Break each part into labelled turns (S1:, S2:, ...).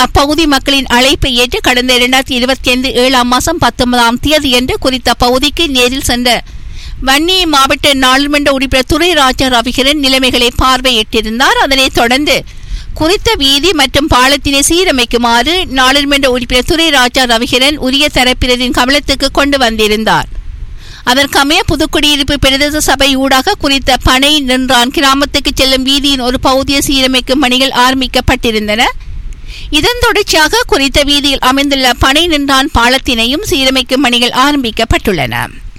S1: அப்பகுதி மக்களின் அழைப்பை ஏற்று கடந்த இரண்டாயிரத்தி இருபத்தி ஐந்து ஏழாம் மாதம் பத்தொன்பதாம் தேதியன்று குறித்த பகுதிக்கு நேரில் சென்ற வன்னி மாவட்ட நாடாளுமன்ற உறுப்பினர் துரைராஜா ரவிகரன் நிலைமைகளை பார்வையிட்டிருந்தார் அதனைத் தொடர்ந்து குறித்த வீதி மற்றும் பாலத்தினை சீரமைக்குமாறு நாடாளுமன்ற உறுப்பினர் துரைராஜா ரவிகரன் உரிய தரப்பினரின் கவனத்துக்கு கொண்டு வந்திருந்தார் அதற்கமைய புதுக்குடியிருப்பு பிரதேச சபை ஊடாக குறித்த பனை நின்றான் கிராமத்துக்கு செல்லும் வீதியின் ஒரு பகுதியை சீரமைக்கும் பணிகள் ஆரம்பிக்கப்பட்டிருந்தன இதன் தொடர்ச்சியாக குறித்த வீதியில் அமைந்துள்ள பனை நின்றான் பாலத்தினையும் சீரமைக்கும் பணிகள் ஆரம்பிக்கப்பட்டுள்ளன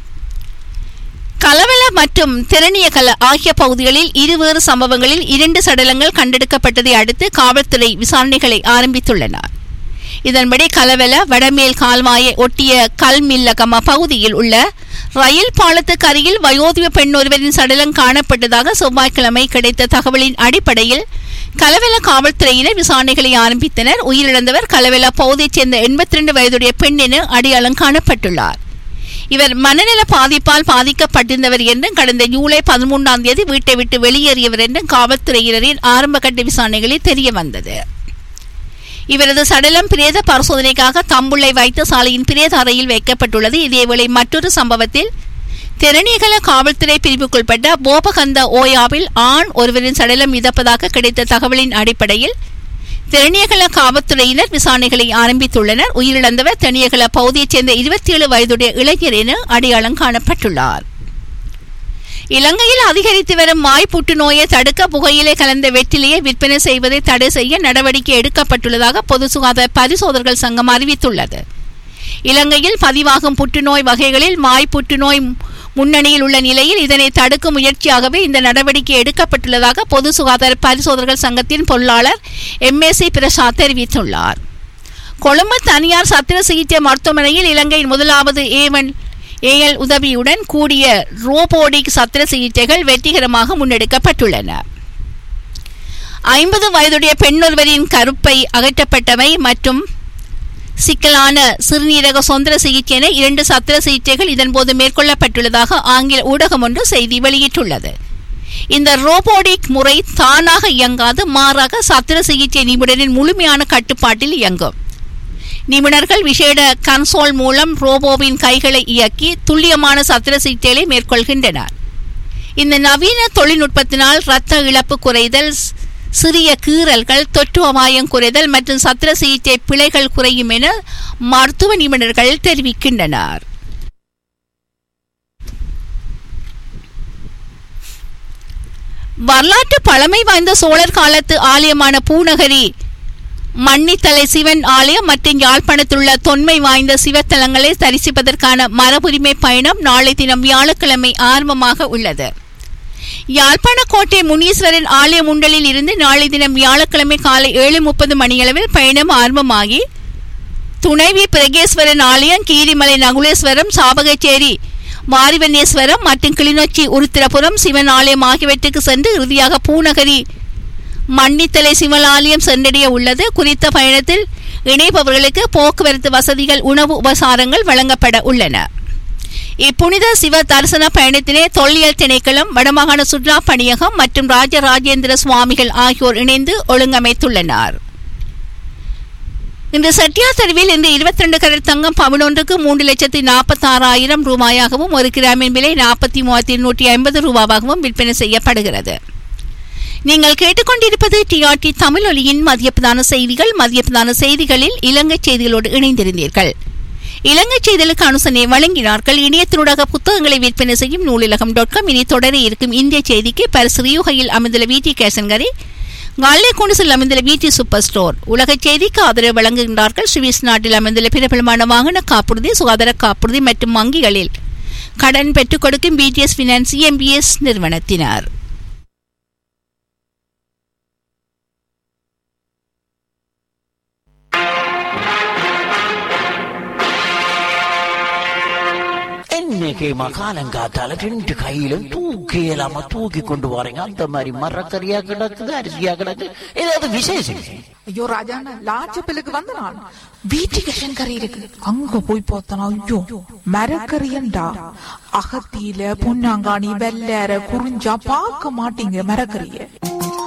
S1: கலவல மற்றும் திறனியகல ஆகிய பகுதிகளில் இருவேறு சம்பவங்களில் இரண்டு சடலங்கள் கண்டெடுக்கப்பட்டதை அடுத்து காவல்துறை விசாரணைகளை ஆரம்பித்துள்ளனர் இதன்படி கலவல வடமேல் கால்வாயை ஒட்டிய கல்மில்லகம பகுதியில் உள்ள ரயில் பாலத்துக்கு அருகில் வயோதிப பெண் ஒருவரின் சடலம் காணப்பட்டதாக செவ்வாய்க்கிழமை கிடைத்த தகவலின் அடிப்படையில் கலவெல காவல்துறையினர் விசாரணைகளை ஆரம்பித்தனர் உயிரிழந்தவர் கலவெல பகுதியைச் சேர்ந்த எண்பத்தி ரெண்டு வயதுடைய பெண் என அடையாளம் காணப்பட்டுள்ளார் இவர் மனநல பாதிப்பால் பாதிக்கப்பட்டிருந்தவர் என்றும் கடந்த ஜூலை பதிமூன்றாம் தேதி வீட்டை விட்டு வெளியேறியவர் என்றும் காவல்துறையினரின் ஆரம்பகட்ட விசாரணைகளில் தெரிய வந்தது இவரது சடலம் பிரேத பரிசோதனைக்காக தம்புள்ளை வைத்தியசாலையின் பிரேத அறையில் வைக்கப்பட்டுள்ளது இதேவேளை மற்றொரு சம்பவத்தில் திறனிகல காவல்துறை பிரிவுக்குட்பட்ட போபகந்த ஓயாவில் ஆண் ஒருவரின் சடலம் மிதப்பதாக கிடைத்த தகவலின் அடிப்படையில் திறனியகல காவல்துறையினர் விசாரணைகளை ஆரம்பித்துள்ளனர் உயிரிழந்தவர் திறனியகல பகுதியைச் சேர்ந்த இருபத்தி ஏழு வயதுடைய இளைஞர் என அடையாளம் காணப்பட்டுள்ளார் இலங்கையில் அதிகரித்து வரும் வாய் புற்றுநோயை தடுக்க புகையிலை கலந்த வெற்றிலையை விற்பனை செய்வதை தடை செய்ய நடவடிக்கை எடுக்கப்பட்டுள்ளதாக பொது சுகாதார பரிசோதகர்கள் சங்கம் அறிவித்துள்ளது இலங்கையில் பதிவாகும் புற்றுநோய் வகைகளில் மாய் புற்றுநோய் முன்னணியில் உள்ள நிலையில் இதனை தடுக்கும் முயற்சியாகவே இந்த நடவடிக்கை எடுக்கப்பட்டுள்ளதாக பொது சுகாதார பரிசோதகர்கள் சங்கத்தின் பொருளாளர் எம்ஏசி பிரசாத் தெரிவித்துள்ளார் கொழும்பு தனியார் சத்திர சிகிச்சை மருத்துவமனையில் இலங்கையின் முதலாவது ஏவன் ஏஎல் உதவியுடன் கூடிய ரோபோடிக் சத்திர சிகிச்சைகள் வெற்றிகரமாக முன்னெடுக்கப்பட்டுள்ளன ஐம்பது வயதுடைய பெண்ணொருவரின் கருப்பை அகற்றப்பட்டவை மற்றும் சிக்கலான சிறுநீரக சொந்தர சிகிச்சை என இரண்டு சத்திர சிகிச்சைகள் இதன்போது மேற்கொள்ளப்பட்டுள்ளதாக ஆங்கில ஊடகம் ஒன்று செய்தி வெளியிட்டுள்ளது இந்த ரோபோடிக் முறை தானாக இயங்காது மாறாக சத்திர சிகிச்சை நிபுணரின் முழுமையான கட்டுப்பாட்டில் இயங்கும் நிபுணர்கள் விசேட கன்சோல் மூலம் ரோபோவின் கைகளை இயக்கி துல்லியமான சத்திர சிகிச்சைகளை மேற்கொள்கின்றனர் இந்த நவீன தொழில்நுட்பத்தினால் இரத்த இழப்பு குறைதல் சிறிய கீறல்கள் தொற்று அபாயம் குறைதல் மற்றும் சத்திர சிகிச்சை பிழைகள் குறையும் என மருத்துவ நிபுணர்கள் தெரிவிக்கின்றனர் வரலாற்று பழமை வாய்ந்த சோழர் காலத்து ஆலயமான பூநகரி மன்னித்தலை சிவன் ஆலயம் மற்றும் யாழ்ப்பாணத்தில் உள்ள தொன்மை வாய்ந்த சிவத்தலங்களை தரிசிப்பதற்கான மரபுரிமை பயணம் நாளை தினம் வியாழக்கிழமை ஆரம்பமாக உள்ளது யாழ்ப்பாண கோட்டை முனீஸ்வரன் ஆலய முண்டலில் இருந்து நாளை தினம் வியாழக்கிழமை காலை ஏழு முப்பது மணியளவில் பயணம் ஆரம்பமாகி துணைவி பிரகேஸ்வரன் ஆலயம் கீரிமலை நகுலேஸ்வரம் சாபகச்சேரி மாரிவனேஸ்வரம் மற்றும் கிளிநொச்சி உருத்திரபுரம் சிவன் ஆலயம் ஆகியவற்றுக்கு சென்று இறுதியாக பூநகரி மன்னித்தலை சிவலாலயம் சென்றடைய உள்ளது குறித்த பயணத்தில் இணைப்பவர்களுக்கு போக்குவரத்து வசதிகள் உணவு உபசாரங்கள் வழங்கப்பட உள்ளன இப்புனித சிவ தரிசன பயணத்தினை தொல்லியல் திணைக்களம் வடமாகாண சுற்றுலா பணியகம் மற்றும் ராஜராஜேந்திர சுவாமிகள் ஆகியோர் இணைந்து ஒழுங்கமைத்துள்ளனர் இன்று செட்டியார் தெருவில் இன்று இருபத்தி ரெண்டு கரட் தங்கம் பவுனொன்றுக்கு மூன்று லட்சத்தி நாற்பத்தி ஆறாயிரம் ரூபாயாகவும் ஒரு கிராமின் விலை நாற்பத்தி மூவாயிரத்தி நூற்றி ஐம்பது ரூபாவாகவும் விற்பனை செய்யப்படுகிறது நீங்கள் கேட்டுக்கொண்டிருப்பது டிஆர்டி தமிழ் ஒலியின் மதிய பிரதான செய்திகள் மதிய பிரதான செய்திகளில் இலங்கை செய்திகளோடு இணைந்திருந்தீர்கள் இலங்கை செய்திகளுக்கு அனுசனை வழங்கினார்கள் இணையத்தினூடாக புத்தகங்களை விற்பனை செய்யும் நூலிலகம் டாட் காம் இனி தொடர இருக்கும் இந்திய செய்திக்கு பரிசு ரியூகையில் அமைந்துள்ள வீட்டி கேசன்கரை காலே குடிசில் அமைந்துள்ள வீட்டி சூப்பர் ஸ்டோர் உலக செய்திக்கு ஆதரவு வழங்குகின்றார்கள் சுவிஸ் நாட்டில் அமைந்துள்ள பிரபலமான வாகன காப்புறுதி சுகாதார காப்புறுதி மற்றும் வங்கிகளில் கடன் பெற்றுக் கொடுக்கும் பிடிஎஸ் பினான்ஸ் எம்பிஎஸ் நிறுவனத்தினர்
S2: இன்னைக்கு மகாலங்காத்தால ரெண்டு கையிலும் தூக்கி இல்லாம தூக்கி கொண்டு வரீங்க அந்த மாதிரி மரக்கறியா கிடக்குது அரிசியா கிடக்கு ஏதாவது விசேஷம்
S3: ஐயோ ராஜாண்ணா லாச்சப்பிலுக்கு வந்த நான் வீட்டுக்கு கறி இருக்கு அங்க போய் பார்த்தனா ஐயோ மரக்கறியண்டா அகத்தியில பொன்னாங்காணி வெள்ளற குறிஞ்சா பார்க்க மாட்டீங்க மரக்கறிய